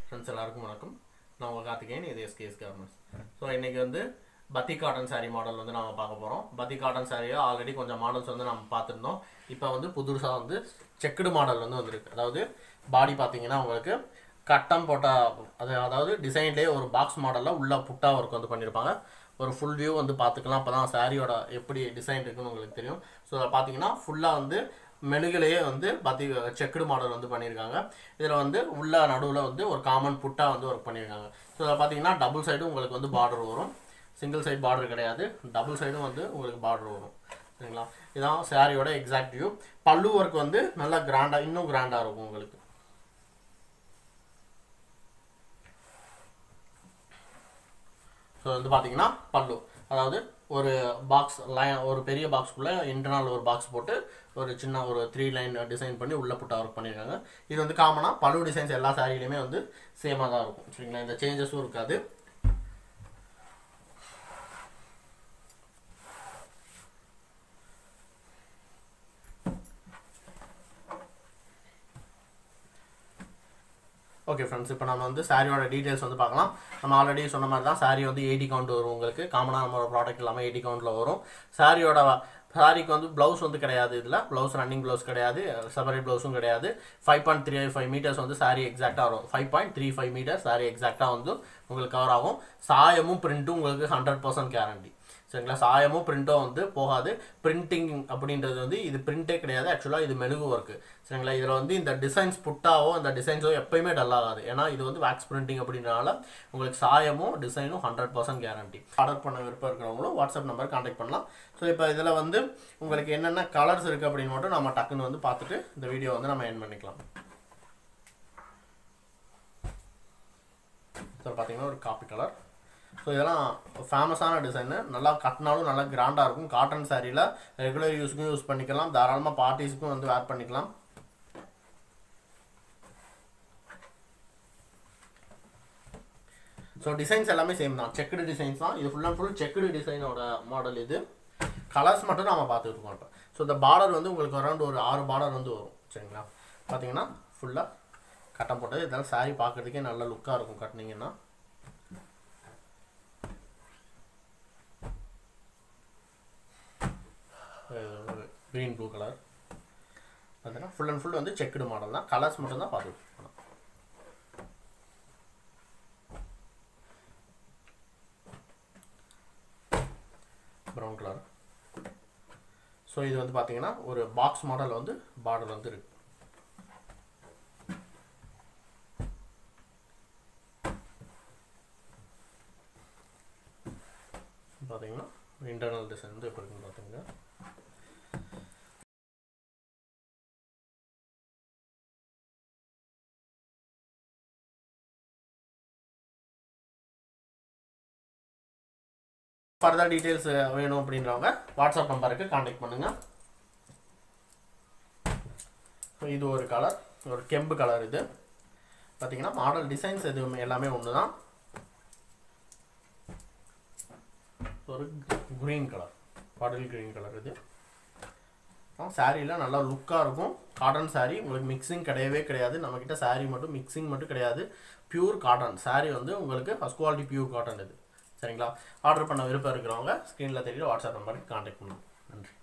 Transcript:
friends எல்லாருக்கும் வணக்கம் நான் உங்கள் கார்த்திகேயன் இது எஸ்கேஎஸ் கார்மெண்ட்ஸ் ஸோ இன்றைக்கி வந்து பத்தி காட்டன் saree மாடல் வந்து நம்ம பார்க்க போகிறோம் பத்தி காட்டன் சாரியை ஆல்ரெடி கொஞ்சம் மாடல்ஸ் வந்து நம்ம பார்த்துருந்தோம் இப்போ வந்து புதுசாக வந்து செக்குடு மாடல் வந்து வந்திருக்கு அதாவது பாடி பார்த்தீங்கன்னா உங்களுக்கு கட்டம் போட்ட அது அதாவது டிசைன்லேயே ஒரு பாக்ஸ் மாடலில் உள்ள புட்டா ஒர்க் வந்து பண்ணியிருப்பாங்க ஒரு ஃபுல் வியூ வந்து பார்த்துக்கலாம் அப்போ தான் சாரியோட எப்படி டிசைன் இருக்குன்னு உங்களுக்கு தெரியும் ஸோ பார்த்தீங்கன்னா ஃபுல்லாக வந்து மெழுகுலையே வந்து பத்தி செக்குடு மாடல் வந்து பண்ணியிருக்காங்க இதில் வந்து உள்ள நடுவில் வந்து ஒரு காமன் புட்டா வந்து ஒர்க் பண்ணியிருக்காங்க ஸோ இதில் பார்த்தீங்கன்னா டபுள் சைடும் உங்களுக்கு வந்து பார்டர் வரும் சிங்கிள் சைடு பார்டர் கிடையாது டபுள் சைடும் வந்து உங்களுக்கு பார்டர் வரும் சரிங்களா இதான் சாரியோட எக்ஸாக்ட் வியூ பல்லு ஒர்க் வந்து நல்லா கிராண்டாக இன்னும் கிராண்டாக இருக்கும் உங்களுக்கு ஸோ வந்து பார்த்தீங்கன்னா பல்லு அதாவது ஒரு பாக்ஸ் லைன் ஒரு பெரிய பாக்ஸ்க்குள்ளே இன்டர்னல் ஒரு பாக்ஸ் போட்டு ஒரு சின்ன ஒரு த்ரீ லைன் டிசைன் பண்ணி உள்ள புட்டா ஒர்க் பண்ணியிருக்காங்க இது வந்து காமனாக பல்லு டிசைன்ஸ் எல்லா சாரிலையுமே வந்து சேமாக தான் இருக்கும் சரிங்களா இந்த சேஞ்சஸும் இருக்காது ஓகே ஃப்ரெண்ட்ஸ் இப்போ நம்ம வந்து சாரியோட டீட்டெயில்ஸ் வந்து பார்க்கலாம் நம்ம ஆல்ரெடி சொன்ன மாதிரி தான் சாரி வந்து எயிட்டி கவுண்ட் வரும் உங்களுக்கு காமனாக நம்மளோட ப்ராடக்ட் எல்லாமே எயிட்டி கவுண்ட்டில் வரும் சாரியோட சாரிக்கு வந்து ப்ளவுஸ் வந்து கிடையாது இதில் ப்ளவுஸ் ரன்னிங் ப்ளவுஸ் கிடையாது செப்பரேட் ப்ளவுஸும் கிடையாது five point three five metres வந்து சாரி எக்ஸாக்டாக வரும் five point three five metre sari எக்ஸாக்டாக வந்து உங்களுக்கு கவர் ஆகும் சாயமும் பிரிண்ட்டும் உங்களுக்கு ஹண்ட்ரட் பர்சன்ட் கேரண்டி சரிங்களா சாயமும் பிரிண்ட்டும் வந்து போகாது பிரிண்டிங் அப்படின்றது வந்து இது பிரிண்டே கிடையாது ஆக்சுவலாக இது மெழுகு ஒர்க்கு சரிங்களா இதில் வந்து இந்த டிசைன்ஸ் புட்டாவோ இந்த டிசைன்ஸோ எப்பயுமே டல் ஆகாது ஏன்னா இது வந்து வேக்ஸ் பிரிண்டிங் அப்படின்றனால உங்களுக்கு சாயமும் டிசைனும் ஹண்ட்ரட் பர்சன்ட் கேரண்டி ஆர்டர் பண்ண விருப்பம் இருக்கிறவங்களும் வாட்ஸ்அப் நம்பர் கான்டாக்ட் பண்ணலாம் ஸோ இப்போ இதில் வந்து உங்களுக்கு என்னென்ன கலர்ஸ் இருக்குது அப்படின்னு மட்டும் நம்ம டக்குன்னு வந்து பார்த்துட்டு இந்த வீடியோ வந்து நம்ம என் பண்ணிக்கலாம் ஸோ பார்த்தீங்கன்னா ஒரு காப்பி கலர் ஸோ இதெல்லாம் ஃபேமஸான டிசைனு நல்லா கட்டினாலும் நல்லா கிராண்டாக இருக்கும் காட்டன் சாரியில் ரெகுலர் யூஸ்க்கும் யூஸ் பண்ணிக்கலாம் தாராளமாக பார்ட்டிஸ்க்கும் வந்து வேர் பண்ணிக்கலாம் ஸோ டிசைன்ஸ் எல்லாமே சேம் தான் செக்குடு டிசைன்ஸ் தான் இது ஃபுல் அண்ட் ஃபுல் செக்குடு டிசைனோட மாடல் இது கலர்ஸ் மட்டும் நம்ம பார்த்துட்டு இருக்கோம் இப்போ ஸோ இந்த பார்டர் வந்து உங்களுக்கு அரௌண்ட் ஒரு ஆறு பார்டர் வந்து வரும் சரிங்களா பார்த்தீங்கன்னா ஃபுல்லாக கட்டம் போட்டது இதெல்லாம் சாரி பார்க்குறதுக்கே நல்ல லுக்காக இருக்கும் கட்டினீங்கன்னா க்ரீன் ப்ளூ கலர் பார்த்தீங்கன்னா ஃபுல் அண்ட் ஃபுல் வந்து செக்குடு மாடல் தான் கலர்ஸ் மட்டும் தான் பார்த்துட்டு இருக்கணும் ப்ரௌன் கலர் ஸோ இது வந்து பார்த்தீங்கன்னா ஒரு பாக்ஸ் மாடல் வந்து பார்டர் வந்து இருக்கு பார்த்தீங்கன்னா இன்டர்னல் டிசைன் வந்து எப்படி இருக்குன்னு பார்த்தீங்கன்னா ஃபர்தர் டீட்டெயில்ஸ் வேணும் அப்படின்றவங்க வாட்ஸ்அப் நம்பருக்கு காண்டாக்ட் பண்ணுங்கள் ஸோ இது ஒரு கலர் ஒரு கெம்பு கலர் இது பார்த்தீங்கன்னா மாடல் டிசைன்ஸ் எதுவுமே எல்லாமே ஒன்று தான் ஒரு green colour bottle green colour இது சாரியில் நல்லா லுக்காக இருக்கும் காட்டன் சாரீ உங்களுக்கு மிக்சிங் கிடையவே கிடையாது நம்மக்கிட்ட சாரீ மட்டும் மிக்சிங் மட்டும் கிடையாது பியூர் காட்டன் சாரீ வந்து உங்களுக்கு ஃபஸ்ட் குவாலிட்டி பியூர் காட்டன் இது சரிங்களா ஆர்டர் பண்ண விருப்பம் இருக்கிறவங்க ஸ்க்ரீனில் தெரியல வாட்ஸ்அப் நம்பருக்கு காண்டாக்ட் பண்ணுங்க நன்றி